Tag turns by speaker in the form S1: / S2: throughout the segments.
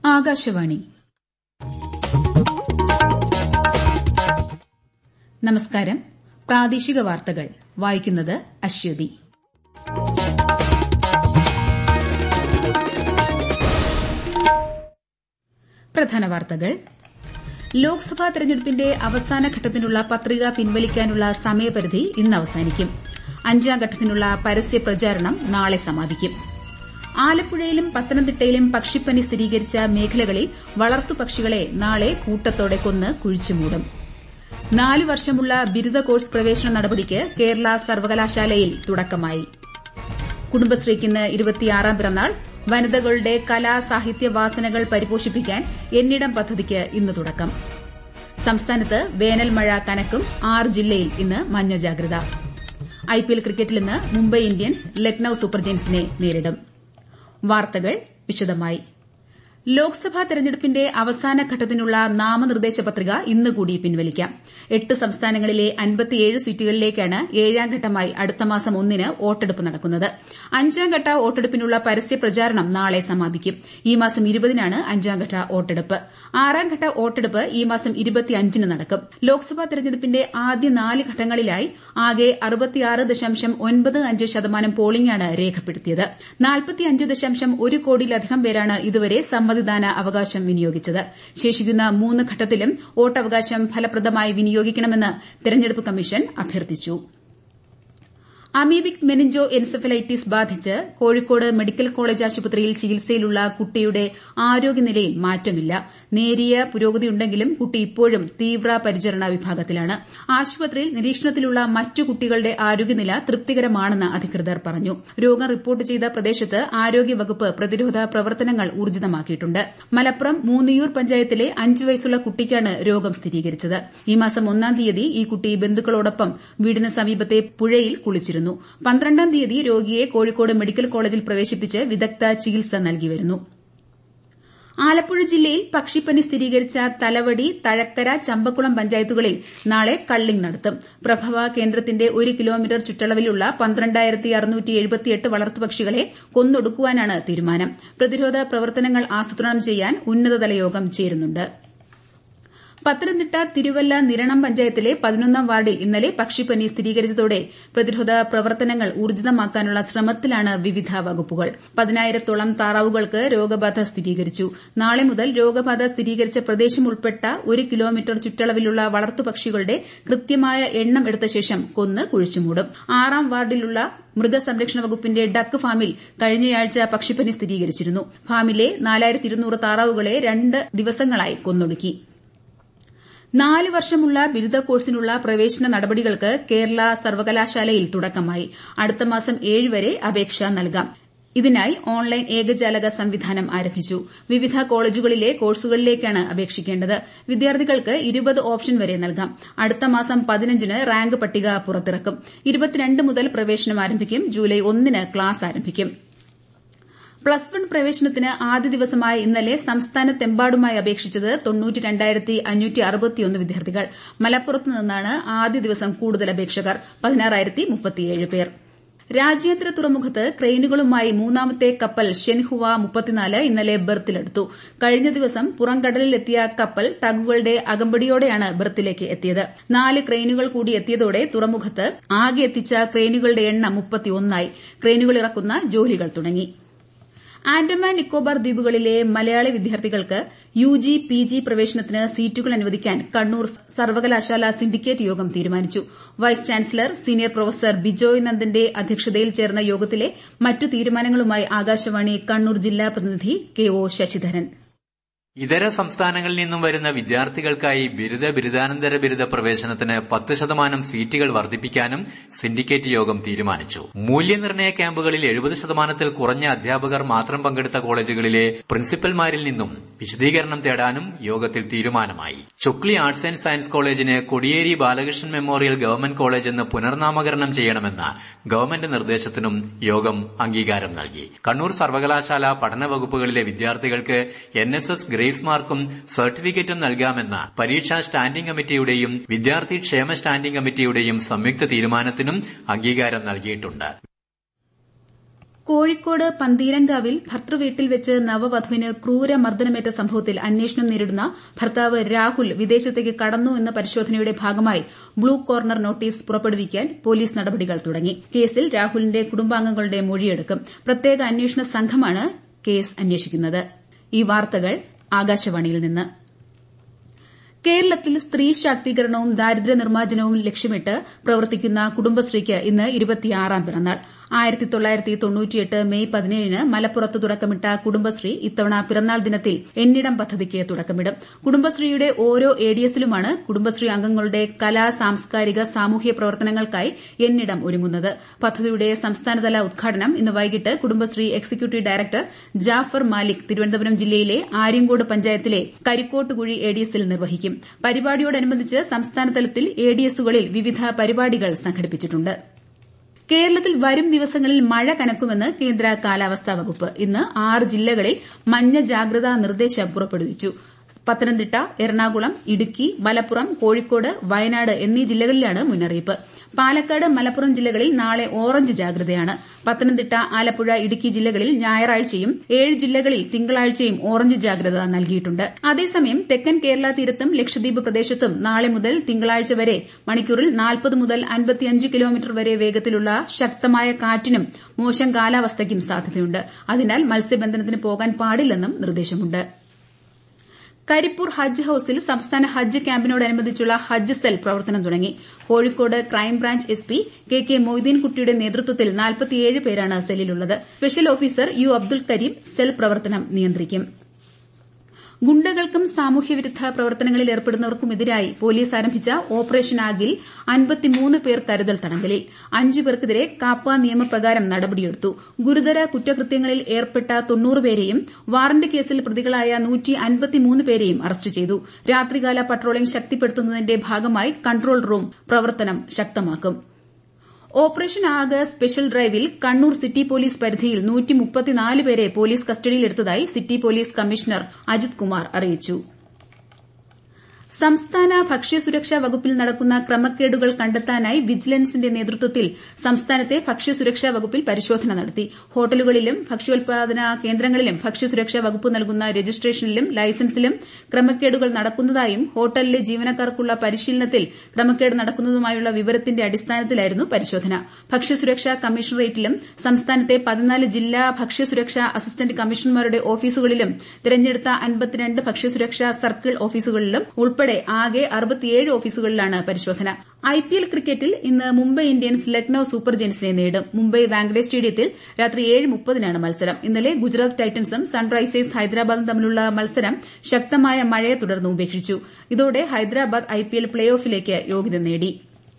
S1: ആകാശവാണി നമസ്കാരം പ്രാദേശിക വാർത്തകൾ വായിക്കുന്നത് അശ്വതി പ്രധാന വാർത്തകൾ ലോക്സഭാ തെരഞ്ഞെടുപ്പിന്റെ അവസാന ഘട്ടത്തിനുള്ള പത്രിക പിൻവലിക്കാനുള്ള സമയപരിധി ഇന്ന് അവസാനിക്കും അഞ്ചാം ഘട്ടത്തിനുള്ള പരസ്യ പ്രചാരണം നാളെ സമാപിക്കും ആലപ്പുഴയിലും പത്തനംതിട്ടയിലും പക്ഷിപ്പനി സ്ഥിരീകരിച്ച മേഖലകളിൽ വളർത്തുപക്ഷികളെ നാളെ കൂട്ടത്തോടെ കൊന്ന് കുഴിച്ചുമൂടും നാല് വർഷമുള്ള ബിരുദ കോഴ്സ് പ്രവേശന നടപടിക്ക് കേരള സർവകലാശാലയിൽ തുടക്കമായി കുടുംബശ്രീക്കിന്ന് ഇരുപത്തിയാറാം പിറന്നാൾ വനിതകളുടെ കലാ സാഹിത്യ വാസനകൾ പരിപോഷിപ്പിക്കാൻ എന്നിടം പദ്ധതിക്ക് ഇന്ന് തുടക്കം സംസ്ഥാനത്ത് വേനൽ മഴ കനക്കും ആറ് ജില്ലയിൽ ഇന്ന് മഞ്ഞ ജാഗ്രത ഐപിഎൽ ക്രിക്കറ്റിൽ ഇന്ന് മുംബൈ ഇന്ത്യൻസ് ലക്നൌ സൂപ്പർ ജയൻസിനെ നേരിടും വാർത്തകൾ വിശദമായി ലോക്സഭാ തെരഞ്ഞെടുപ്പിന്റെ അവസാന ഘട്ടത്തിനുള്ള നാമനിർദ്ദേശ പത്രിക ഇന്ന് കൂടി പിൻവലിക്കാം എട്ട് സംസ്ഥാനങ്ങളിലെ അൻപത്തിയേഴ് സീറ്റുകളിലേക്കാണ് ഏഴാം ഘട്ടമായി അടുത്ത മാസം ഒന്നിന് വോട്ടെടുപ്പ് നടക്കുന്നത് അഞ്ചാം ഘട്ട വോട്ടെടുപ്പിനുള്ള പരസ്യ പ്രചാരണം നാളെ സമാപിക്കും ഈ മാസം ഇരുപതിനാണ് അഞ്ചാം ഘട്ട വോട്ടെടുപ്പ് ആറാം ഘട്ട വോട്ടെടുപ്പ് ഈ മാസം ഇരുപത്തിയഞ്ചിന് നടക്കും ലോക്സഭാ തെരഞ്ഞെടുപ്പിന്റെ ആദ്യ നാല് ഘട്ടങ്ങളിലായി ആകെ ശതമാനം പോളിംഗാണ് രേഖപ്പെടുത്തിയത് ഒരു കോടിയിലധികം പേരാണ് ഇതുവരെ സമ്മതിദാന അവകാശം വിനിയോഗിച്ചത് ശേഷിക്കുന്ന മൂന്ന് ഘട്ടത്തിലും വോട്ടവകാശം ഫലപ്രദമായി വിനിയോഗിക്കണമെന്ന് തെരഞ്ഞെടുപ്പ് കമ്മീഷൻ അഭ്യർത്ഥിച്ചു അമീബിക് മെനിഞ്ചോ എൻസെഫലൈറ്റിസ് ബാധിച്ച് കോഴിക്കോട് മെഡിക്കൽ കോളേജ് ആശുപത്രിയിൽ ചികിത്സയിലുള്ള കുട്ടിയുടെ ആരോഗ്യനിലയിൽ മാറ്റമില്ല നേരിയ പുരോഗതിയുണ്ടെങ്കിലും കുട്ടി ഇപ്പോഴും തീവ്ര പരിചരണ വിഭാഗത്തിലാണ് ആശുപത്രിയിൽ നിരീക്ഷണത്തിലുള്ള മറ്റു കുട്ടികളുടെ ആരോഗ്യനില തൃപ്തികരമാണെന്ന് അധികൃതർ പറഞ്ഞു രോഗം റിപ്പോർട്ട് ചെയ്ത പ്രദേശത്ത് ആരോഗ്യവകുപ്പ് പ്രതിരോധ പ്രവർത്തനങ്ങൾ ഊർജിതമാക്കിയിട്ടുണ്ട് മലപ്പുറം മൂന്നിയൂർ പഞ്ചായത്തിലെ അഞ്ചു വയസ്സുള്ള കുട്ടിക്കാണ് രോഗം സ്ഥിരീകരിച്ചത് ഈ മാസം ഒന്നാം തീയതി ഈ കുട്ടി ബന്ധുക്കളോടൊപ്പം വീടിന് സമീപത്തെ പുഴയിൽ കുളിച്ചിരുന്നു പന്ത്രണ്ടാം തീയതി രോഗിയെ കോഴിക്കോട് മെഡിക്കൽ കോളേജിൽ പ്രവേശിപ്പിച്ച് വിദഗ്ധ ചികിത്സ നൽകിവരുന്നു ആലപ്പുഴ ജില്ലയിൽ പക്ഷിപ്പനി സ്ഥിരീകരിച്ച തലവടി തഴക്കര ചമ്പക്കുളം പഞ്ചായത്തുകളിൽ നാളെ കള്ളിംഗ് നടത്തും പ്രഭവ കേന്ദ്രത്തിന്റെ ഒരു കിലോമീറ്റർ ചുറ്റളവിലുള്ള വളർത്തുപക്ഷികളെ കൊന്നൊടുക്കുവാനാണ് തീരുമാനം പ്രതിരോധ പ്രവർത്തനങ്ങൾ ആസൂത്രണം ചെയ്യാൻ ഉന്നതതല യോഗം ചേരുന്നുണ്ട് പത്തനംതിട്ട തിരുവല്ല നിരണം പഞ്ചായത്തിലെ പതിനൊന്നാം വാർഡിൽ ഇന്നലെ പക്ഷിപ്പനി സ്ഥിരീകരിച്ചതോടെ പ്രതിരോധ പ്രവർത്തനങ്ങൾ ഊർജിതമാക്കാനുള്ള ശ്രമത്തിലാണ് വിവിധ വകുപ്പുകൾ പതിനായിരത്തോളം താറാവുകൾക്ക് രോഗബാധ സ്ഥിരീകരിച്ചു നാളെ മുതൽ രോഗബാധ സ്ഥിരീകരിച്ച പ്രദേശം ഉൾപ്പെട്ട ഒരു കിലോമീറ്റർ ചുറ്റളവിലുള്ള വളർത്തുപക്ഷികളുടെ കൃത്യമായ എണ്ണം എടുത്ത ശേഷം കൊന്ന് കുഴിച്ചുമൂടും ആറാം വാർഡിലുള്ള മൃഗസംരക്ഷണ വകുപ്പിന്റെ ഡക്ക് ഫാമിൽ കഴിഞ്ഞയാഴ്ച പക്ഷിപ്പനി സ്ഥിരീകരിച്ചിരുന്നു ഫാമിലെ താറാവുകളെ രണ്ട് ദിവസങ്ങളായി കൊന്നൊടുക്കി നാല് വർഷമുള്ള ബിരുദ കോഴ്സിനുള്ള പ്രവേശന നടപടികൾക്ക് കേരള സർവകലാശാലയിൽ തുടക്കമായി അടുത്ത മാസം ഏഴ് വരെ അപേക്ഷ നൽകാം ഇതിനായി ഓൺലൈൻ ഏകജാലക സംവിധാനം ആരംഭിച്ചു വിവിധ കോളേജുകളിലെ കോഴ്സുകളിലേക്കാണ് അപേക്ഷിക്കേണ്ടത് വിദ്യാർത്ഥികൾക്ക് ഇരുപത് ഓപ്ഷൻ വരെ നൽകാം അടുത്ത മാസം പതിനഞ്ചിന് റാങ്ക് പട്ടിക പുറത്തിറക്കും ഇരുപത്തിരണ്ട് മുതൽ പ്രവേശനം ആരംഭിക്കും ജൂലൈ ഒന്നിന് ക്ലാസ് ആരംഭിക്കും പ്ലസ് വൺ പ്രവേശനത്തിന് ആദ്യ ദിവസമായ ഇന്നലെ സംസ്ഥാനത്തെമ്പാടുമായി അപേക്ഷിച്ചത് വിദ്യാർത്ഥികൾ മലപ്പുറത്ത് നിന്നാണ് ആദ്യ ദിവസം കൂടുതൽ അപേക്ഷകർ പേർ രാജ്യാന്തര തുറമുഖത്ത് ക്രെയിനുകളുമായി മൂന്നാമത്തെ കപ്പൽ ഷെൻഹുവ ഇന്നലെ ബെർത്തിലെടുത്തു കഴിഞ്ഞ ദിവസം പുറംകടലിലെത്തിയ കപ്പൽ ടഗുകളുടെ അകമ്പടിയോടെയാണ് ബെർത്തിലേക്ക് എത്തിയത് നാല് ക്രെയിനുകൾ കൂടി എത്തിയതോടെ തുറമുഖത്ത് ആകെ എത്തിച്ച ക്രെയിനുകളുടെ എണ്ണം മുപ്പത്തിയൊന്നായി ക്രെയിനുകൾ ഇറക്കുന്ന ജോലികൾ തുടങ്ങി ആൻഡമാൻ നിക്കോബാർ ദ്വീപുകളിലെ മലയാളി വിദ്യാർത്ഥികൾക്ക് യുജി പിജി പ്രവേശനത്തിന് സീറ്റുകൾ അനുവദിക്കാൻ കണ്ണൂർ സർവകലാശാല സിൻഡിക്കേറ്റ് യോഗം തീരുമാനിച്ചു vice chancellor senior professor Bijoy നന്ദന്റെ അധ്യക്ഷതയിൽ ചേർന്ന യോഗത്തിലെ മറ്റു തീരുമാനങ്ങളുമായി ആകാശവാണി കണ്ണൂർ ജില്ലാ പ്രതിനിധി കെ ഒ ശശിധരൻ
S2: ഇതര സംസ്ഥാനങ്ങളിൽ നിന്നും വരുന്ന വിദ്യാർത്ഥികൾക്കായി ബിരുദ ബിരുദാനന്തര ബിരുദ പ്രവേശനത്തിന് പത്ത് ശതമാനം സീറ്റുകൾ വർദ്ധിപ്പിക്കാനും സിൻഡിക്കേറ്റ് യോഗം തീരുമാനിച്ചു മൂല്യനിർണ്ണയ ക്യാമ്പുകളിൽ എഴുപത് ശതമാനത്തിൽ കുറഞ്ഞ അധ്യാപകർ മാത്രം പങ്കെടുത്ത കോളേജുകളിലെ പ്രിൻസിപ്പൽമാരിൽ നിന്നും വിശദീകരണം തേടാനും യോഗത്തിൽ തീരുമാനമായി ചൊക്ലി ആർട്സ് ആൻഡ് സയൻസ് കോളേജിന് Kodiyeri Balakrishnan memorial government college എന്ന് പുനർനാമകരണം ചെയ്യണമെന്ന ഗവൺമെന്റ് നിർദ്ദേശത്തിനും യോഗം അംഗീകാരം നൽകി കണ്ണൂർ സർവകലാശാല പഠന വകുപ്പുകളിലെ വിദ്യാർത്ഥികൾക്ക് എൻ എസ് എസ് ഗ്രേസ് മാർക്കും സർട്ടിഫിക്കറ്റും നൽകാമെന്ന പരീക്ഷാ സ്റ്റാൻഡിംഗ് കമ്മിറ്റിയുടെയും വിദ്യാർത്ഥി ക്ഷേമ സ്റ്റാൻഡിംഗ് കമ്മിറ്റിയുടെയും സംയുക്ത തീരുമാനത്തിനും അംഗീകാരം നൽകിയിട്ടുണ്ട്
S1: കോഴിക്കോട് പന്തീരങ്കാവിൽ ഭർതൃവീട്ടിൽ വെച്ച് നവവധുവിന് ക്രൂരമർദ്ദനമേറ്റ സംഭവത്തിൽ അന്വേഷണം നേരിടുന്ന ഭർത്താവ് രാഹുൽ വിദേശത്തേക്ക് കടന്നു എന്ന പരിശോധനയുടെ ഭാഗമായി ബ്ലൂ കോർണർ നോട്ടീസ് പുറപ്പെടുവിക്കാൻ പോലീസ് നടപടികൾ തുടങ്ങി കേസിൽ രാഹുലിന്റെ കുടുംബാംഗങ്ങളുടെ മൊഴിയെടുക്കും പ്രത്യേക അന്വേഷണ സംഘമാണ് കേസ് അന്വേഷിക്കുന്നത് ഈ വാർത്തകൾ ആകാശവാണിയിൽ നിന്ന് കേരളത്തിൽ സ്ത്രീ ശാക്തീകരണവും ദാരിദ്ര്യ നിർമ്മാർജ്ജനവും ലക്ഷ്യമിട്ട് പ്രവർത്തിക്കുന്ന കുടുംബശ്രീക്ക് ഇന്ന് ഇരുപത്തിയാറാം പിറന്നാൾ ആയിരത്തി തൊള്ളായിരത്തി തൊണ്ണൂറ്റിയെട്ട് മെയ് പതിനേഴിന് മലപ്പുറത്ത് തുടക്കമിട്ട കുടുംബശ്രീ ഇത്തവണ പിറന്നാൾ ദിനത്തിൽ എന്നിടം പദ്ധതിക്ക് തുടക്കമിടും കുടുംബശ്രീയുടെ ഓരോ എഡിഎസിലുമാണ് കുടുംബശ്രീ അംഗങ്ങളുടെ കലാ സാംസ്കാരിക സാമൂഹ്യ പ്രവർത്തനങ്ങൾക്കായി എന്നിടം ഒരുങ്ങുന്നത് പദ്ധതിയുടെ സംസ്ഥാനതല ഉദ്ഘാടനം ഇന്ന് വൈകിട്ട് കുടുംബശ്രീ എക്സിക്യൂട്ടീവ് ഡയറക്ടർ ജാഫർ മാലിക് തിരുവനന്തപുരം ജില്ലയിലെ ആര്യങ്കോട് പഞ്ചായത്തിലെ കരിക്കോട്ടുകുഴി എഡിഎസിൽ നിർവഹിക്കും പരിപാടിയോടനുബന്ധിച്ച് സംസ്ഥാനതലത്തിൽ എഡിഎസുകളിൽ വിവിധ പരിപാടികൾ സംഘടിപ്പിച്ചിട്ടുണ്ട് കേരളത്തിൽ വരും ദിവസങ്ങളിൽ മഴ കനക്കുമെന്ന് കേന്ദ്ര കാലാവസ്ഥാ വകുപ്പ് ഇന്ന് ആറ് ജില്ലകളിൽ മഞ്ഞ ജാഗ്രതാ നിർദ്ദേശം പുറപ്പെടുവിച്ചു പത്തനംതിട്ട എറണാകുളം ഇടുക്കി മലപ്പുറം കോഴിക്കോട് വയനാട് എന്നീ ജില്ലകളിലാണ് മുന്നറിയിപ്പ് പാലക്കാട് മലപ്പുറം ജില്ലകളിൽ നാളെ ഓറഞ്ച് ജാഗ്രതയാണ് പത്തനംതിട്ട ആലപ്പുഴ ഇടുക്കി ജില്ലകളിൽ ഞായറാഴ്ചയും ഏഴ് ജില്ലകളിൽ തിങ്കളാഴ്ചയും ഓറഞ്ച് ജാഗ്രത നൽകിയിട്ടുണ്ട് അതേസമയം തെക്കൻ കേരള തീരത്തും ലക്ഷദ്വീപ് പ്രദേശത്തും നാളെ മുതൽ തിങ്കളാഴ്ച വരെ മണിക്കൂറിൽ നാൽപ്പത് മുതൽ അൻപത്തിയഞ്ച് കിലോമീറ്റർ വരെ വേഗത്തിലുള്ള ശക്തമായ കാറ്റിനും മോശം കാലാവസ്ഥയ്ക്കും സാധ്യതയുണ്ട് അതിനാൽ മത്സ്യബന്ധനത്തിന് പോകാൻ പാടില്ലെന്നും നിർദ്ദേശമുണ്ട് കരിപ്പൂർ ഹജ്ജ് ഹൌസിൽ സംസ്ഥാന ഹജ്ജ് ക്യാമ്പിനോടനുബന്ധിച്ചുള്ള ഹജ്ജ് സെൽ പ്രവർത്തനം തുടങ്ങി Kozhikode crime branch S P K K മൊയ്തീൻകുട്ടിയുടെ നേതൃത്വത്തിൽ നാൽപ്പത്തിയേഴ് പേരാണ് സെല്ലിലുള്ളത് special officer U Abdul Kareem cell പ്രവർത്തനം നിയന്ത്രിക്കും ഗുണ്ടകൾക്കും സാമൂഹ്യവിരുദ്ധ പ്രവർത്തനങ്ങളിൽ ഏർപ്പെടുന്നവർക്കുമെതിരായി പോലീസ് ആരംഭിച്ച ഓപ്പറേഷൻ ആഗിൽ അൻപത്തിമൂന്ന് പേർ കരുതൽ തടങ്കലിൽ അഞ്ചു പേർക്കെതിരെ കാപ്പ നിയമപ്രകാരം നടപടിയെടുത്തു ഗുരുതര കുറ്റകൃത്യങ്ങളിൽ ഏർപ്പെട്ട തൊണ്ണൂറ് പേരെയും വാറന്റ് കേസിൽ പ്രതികളായ പേരെയും അറസ്റ്റ് ചെയ്തു രാത്രികാല പട്രോളിംഗ് ശക്തിപ്പെടുത്തുന്നതിന്റെ ഭാഗമായി കൺട്രോൾ റൂം പ്രവർത്തനം ശക്തമാക്കും ഓപ്പറേഷൻ ആഗ് സ്പെഷ്യൽ ഡ്രൈവിൽ കണ്ണൂർ സിറ്റി പോലീസ് പരിധിയിൽ പേരെ പോലീസ് കസ്റ്റഡിയിലെടുത്തതായി city police commissioner Ajith Kumar അറിയിച്ചു സംസ്ഥാന ഭക്ഷ്യസുരക്ഷാ വകുപ്പിൽ നടക്കുന്ന ക്രമക്കേടുകൾ കണ്ടെത്താനായി വിജിലൻസിന്റെ നേതൃത്വത്തിൽ സംസ്ഥാനത്തെ ഭക്ഷ്യസുരക്ഷാ വകുപ്പിൽ പരിശോധന നടത്തി ഹോട്ടലുകളിലും ഭക്ഷ്യോൽപാദന കേന്ദ്രങ്ങളിലും ഭക്ഷ്യസുരക്ഷാ വകുപ്പ് നൽകുന്ന രജിസ്ട്രേഷനിലും ലൈസൻസിലും ക്രമക്കേടുകൾ നടക്കുന്നതായും ഹോട്ടലിലെ ജീവനക്കാർക്കുള്ള പരിശീലനത്തിൽ ക്രമക്കേട് നടക്കുന്നതുമായുള്ള വിവരത്തിന്റെ അടിസ്ഥാനത്തിലായിരുന്നു പരിശോധന ഭക്ഷ്യസുരക്ഷാ കമ്മീഷണറേറ്റിലും സംസ്ഥാനത്തെ പതിനാല് ജില്ലാ ഭക്ഷ്യസുരക്ഷാ അസിസ്റ്റന്റ് കമ്മീഷണർമാരുടെ ഓഫീസുകളിലും തിരഞ്ഞെടുത്ത അൻപത്തിരണ്ട് ഭക്ഷ്യസുരക്ഷാ സർക്കിൾ ഓഫീസുകളിലും ഉൾപ്പെടെ ആകെ അറുപത്തിയേഴ് ഓഫീസുകളിലാണ് പരിശോധന ഐപിഎൽ ക്രിക്കറ്റിൽ ഇന്ന് മുംബൈ ഇന്ത്യൻസ് ലക്നൌ സൂപ്പർ ജയൻസിനെ നേരിടും മുംബൈ വാങ്കഡെ സ്റ്റേഡിയത്തിൽ രാത്രി ഏഴ് മുപ്പതിനാണ് മത്സരം ഇന്നലെ ഗുജറാത്ത് ടൈറ്റൻസും സൺറൈസേഴ്സ് ഹൈദരാബാദും തമ്മിലുള്ള മത്സരം ശക്തമായ മഴയെ തുടർന്ന് ഉപേക്ഷിച്ചു ഇതോടെ ഹൈദരാബാദ് ഐപിഎൽ പ്ലേ ഓഫിലേക്ക് യോഗ്യത നേടി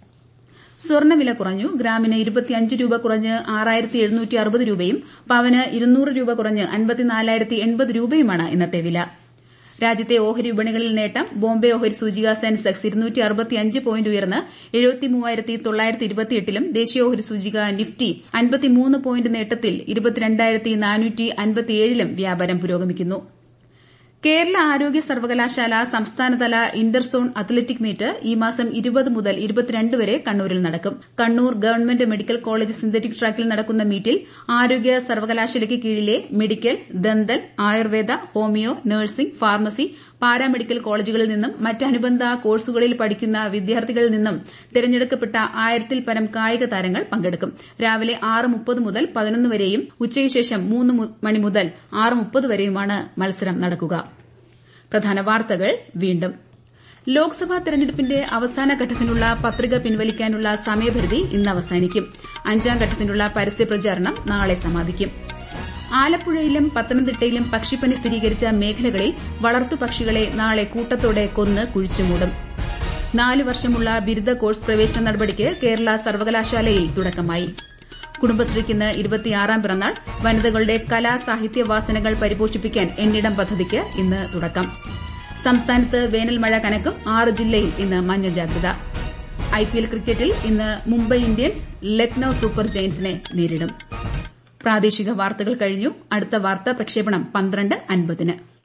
S1: സ്വർണ്ണവില കുറഞ്ഞു ഗ്രാമിന് ഇരുപത്തിയഞ്ച് രൂപ കുറഞ്ഞ് ആറായിരത്തി എഴുന്നൂറ്റി അറുപത് രൂപയും പവന് ഇരുന്നൂറ് രൂപ കുറഞ്ഞ് അൻപത്തിനാലായിരത്തി എൺപത് രൂപയുമാണ് ഇന്നത്തെ വില രാജ്യത്തെ ഓഹരി വിപണികളിൽ നേട്ടം ബോംബെ ഓഹരി സൂചിക സെൻസെക്സ് ഇരുന്നൂറ്റി അറുപത്തിയഞ്ച് പോയിന്റ് ഉയർന്ന് എഴുപത്തിമൂവായിരത്തി തൊള്ളായിരത്തി ഇരുപത്തിയെട്ടിലും ദേശീയ ഓഹരി സൂചിക നിഫ്റ്റി അൻപത്തിമൂന്ന് പോയിന്റ് നേട്ടത്തിൽ ഇരുപത്തിരണ്ടായിരത്തി നാനൂറ്റി അൻപത്തിയേഴിലും വ്യാപാരം പുരോഗമിക്കുന്നു കേരള ആരോഗ്യ സർവകലാശാല സംസ്ഥാനതല ഇന്റർ സോൺ അത്ലറ്റിക് മീറ്റ് ഈ മാസം ഇരുപത് മുതൽ ഇരുപത്തിരണ്ട് വരെ കണ്ണൂരിൽ നടക്കും Kannur government medical college synthetic ട്രാക്കിൽ നടക്കുന്ന മീറ്റിൽ ആരോഗ്യ സർവകലാശാലയ്ക്ക് കീഴിലെ medical dental Ayurveda homeo nursing pharmacy paramedical കോളേജുകളിൽ നിന്നും മറ്റ് അനുബന്ധ കോഴ്സുകളിൽ പഠിക്കുന്ന വിദ്യാർത്ഥികളിൽ നിന്നും തിരഞ്ഞെടുക്കപ്പെട്ട ആയിരത്തിൽ പരം കായിക താരങ്ങൾ പങ്കെടുക്കും രാവിലെ ആറ് മുപ്പത് മുതൽ പതിനൊന്ന് വരെയും ഉച്ചയ്ക്ക് ശേഷം മൂന്ന് മണി മുതൽ ആറ് മുപ്പത് വരെയുമാണ് മത്സരം നടക്കുക പ്രധാന വാർത്തകൾ വീണ്ടും ലോക്സഭാ തെരഞ്ഞെടുപ്പിന്റെ അവസാന ഘട്ടത്തിനുള്ള പത്രിക പിൻവലിക്കാനുള്ള സമയപരിധി ഇന്ന് അവസാനിക്കും അഞ്ചാം ഘട്ടത്തിനുള്ള പരസ്യ പ്രചാരണം നാളെ സമാപിക്കും ആലപ്പുഴയിലും പത്തനംതിട്ടയിലും പക്ഷിപ്പനി സ്ഥിരീകരിച്ച മേഖലകളിൽ വളർത്തുപക്ഷികളെ നാളെ കൂട്ടത്തോടെ കൊന്ന് കുഴിച്ചുമൂടും നാലു വർഷമുള്ള ബിരുദ കോഴ്സ് പ്രവേശന നടപടിക്ക് കേരള സർവകലാശാലയിൽ തുടക്കമായി കുടുംബശ്രീക്ക് ഇന്ന് ഇരുപത്തിയാറാം പിറന്നാൾ വനിതകളുടെ കലാ സാഹിത്യ വാസനകൾ പരിപോഷിപ്പിക്കാൻ എന്നിടം പദ്ധതിക്ക് ഇന്ന് തുടക്കം സംസ്ഥാനത്ത് വേനൽ മഴ കനക്കും ആറ് ജില്ലയിൽ ഇന്ന് മഞ്ഞ ജാഗ്രത ഐപിഎൽ ക്രിക്കറ്റിൽ ഇന്ന് മുംബൈ ഇന്ത്യൻസ് ലക്നൌ സൂപ്പർ ജയൻസിനെ നേരിടും പ്രാദേശിക വാർത്തകൾ കഴിഞ്ഞു അടുത്ത വാർത്താ പ്രക്ഷേപണം പന്ത്രണ്ട് അൻപതിന്